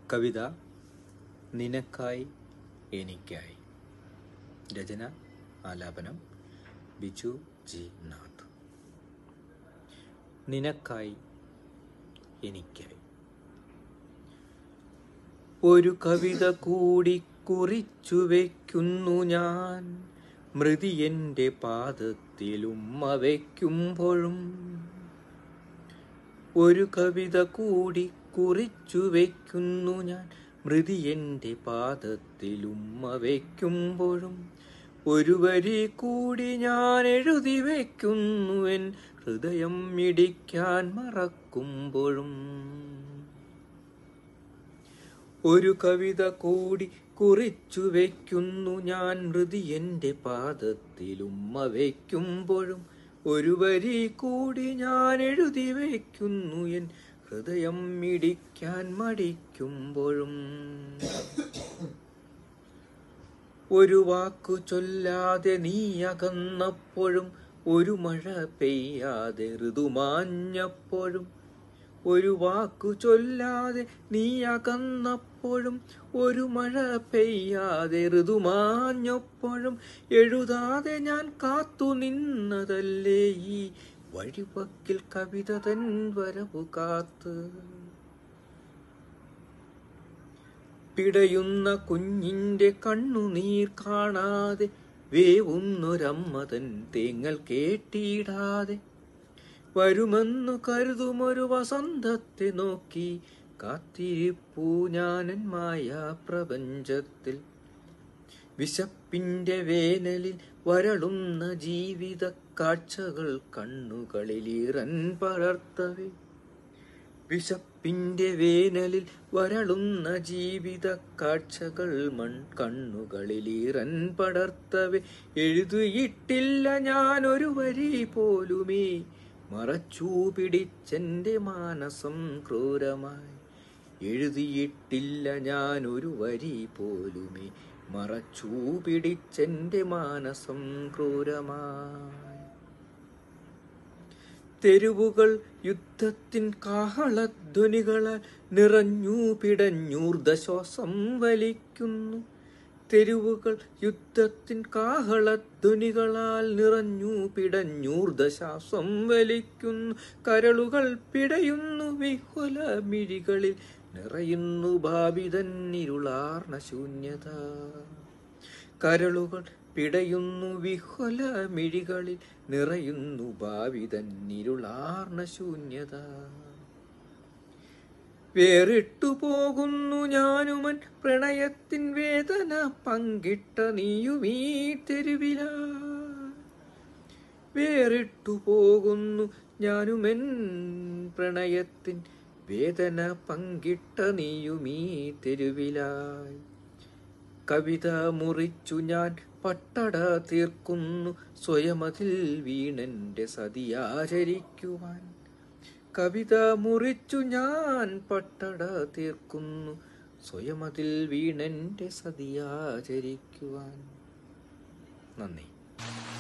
കവിത നിനക്കായി എനിക്കായി രചന ആലാപനം ബിജു ജി നാഥ് നിനക്കായി എനിക്കായി ഒരു കവിത കൂടി കുറിച്ചു വയ്ക്കുന്നു ഞാൻ മൃതി എൻ്റെ പാദത്തിലുമ്മ വയ്ക്കുമ്പോഴും ഒരു കവിത കൂടി കുറിച്ചു വയ്ക്കുന്നു ഞാൻ മൃതി എൻ്റെ പാദത്തിലുമ്മ വയ്ക്കുമ്പോഴും ഒരു വരി കൂടി ഞാൻ എഴുതി വയ്ക്കുന്നു എൻ ഹൃദയം ഇടിക്കാൻ മറക്കുമ്പോഴും ഒരു കവിത കൂടി കുറിച്ചു വയ്ക്കുന്നു ഞാൻ മൃതി എൻ്റെ പാദത്തിലുമ്മ വയ്ക്കുമ്പോഴും ഒരു വരി കൂടി ഞാൻ എഴുതി വയ്ക്കുന്നു എൻ ഹൃദയം ഇടിക്കാൻ മടിക്കുമ്പോഴും ഒരു വാക്കു ചൊല്ലാതെ നീ അകന്നപ്പോഴും ഒരു മഴ പെയ്യാതെ ഋതുമാഞ്ഞപ്പോഴും ഒരു വാക്കു ചൊല്ലാതെ നീ അകന്നപ്പോഴും ഒരു മഴ പെയ്യാതെ ഋതുമാഞ്ഞപ്പോഴും എഴുതാതെ ഞാൻ കാത്തു നിന്നതല്ലേ ഈ വഴിവക്കിൽ കവിത തൻ വരവു കാത്ത് പിടയുന്ന കുഞ്ഞിന്റെ കണ്ണുനീർ കാണാതെ വേവുന്നൊരമ്മ തൻ തേങ്ങൽ കേട്ടിടാതെ വരുമെന്നു കരുതുമൊരു വസന്തത്തെ നോക്കി കാത്തിരിപ്പൂ ഞാനൻ മായ പ്രപഞ്ചത്തിൽ വിശപ്പിന്റെ വേനലിൽ വരളുന്ന ജീവിത കാഴ്ചകൾ കണ്ണുകളിലീറൻ പടർത്തവേ വിശപ്പിന്റെ വേനലിൽ വരളുന്ന ജീവിത കാഴ്ചകൾ മൺ കണ്ണുകളിലീറൻ പടർത്തവേ എഴുതിയിട്ടില്ല ഞാൻ ഒരു വരി പോലുമേ മറച്ചു പിടിച്ചെന്റെ മാനസം ക്രൂരമായി എഴുതിയിട്ടില്ല ഞാൻ ഒരു വരി പോലുമേ മറച്ചു പിടിച്ചെന്റെ മാനസം ക്രൂരമായി തെരുവുകൾ യുദ്ധത്തിൻ കാഹളധ്വനികളാൽ നിറഞ്ഞു പിടഞ്ഞൂർദ്ധശ്വാസം വലിക്കുന്നു തെരുവുകൾ യുദ്ധത്തിൻ കാഹളധ്വനികളാൽ നിറഞ്ഞു പിടഞ്ഞൂർദ്ധശ്വാസം വലിക്കുന്നു കരളുകൾ പിടയുന്നു വിഹുല മിഴികളിൽ നിറയുന്നു ഭാവി തന്നിരുളാർന്ന ശൂന്യത കരളുകൾ പിടയുന്നു വിഹുല മിഴികളിൽ നിറയുന്നു ഭാവി തന്നിരുളാർന്ന ശൂന്യത വേറിട്ടു പോകുന്നു ഞാനുമൻ പ്രണയത്തിൻ വേദന പങ്കിട്ട നീയുമീ തെരുവില വേറിട്ടു പോകുന്നു ഞാനുമെൻ പ്രണയത്തിൻ വേദന പങ്കിട്ട നീയുമീ തെരുവിലായി കവിത മുറിച്ചു ഞാൻ പട്ടട തീർക്കുന്നു സ്വയമതിൽ വീണന്റെ സതിയാചരിക്കുവാൻ കവിത മുറിച്ചു ഞാൻ പട്ടട തീർക്കുന്നു സ്വയമതിൽ വീണന്റെ സതിയാചരിക്കുവാൻ നന്ദി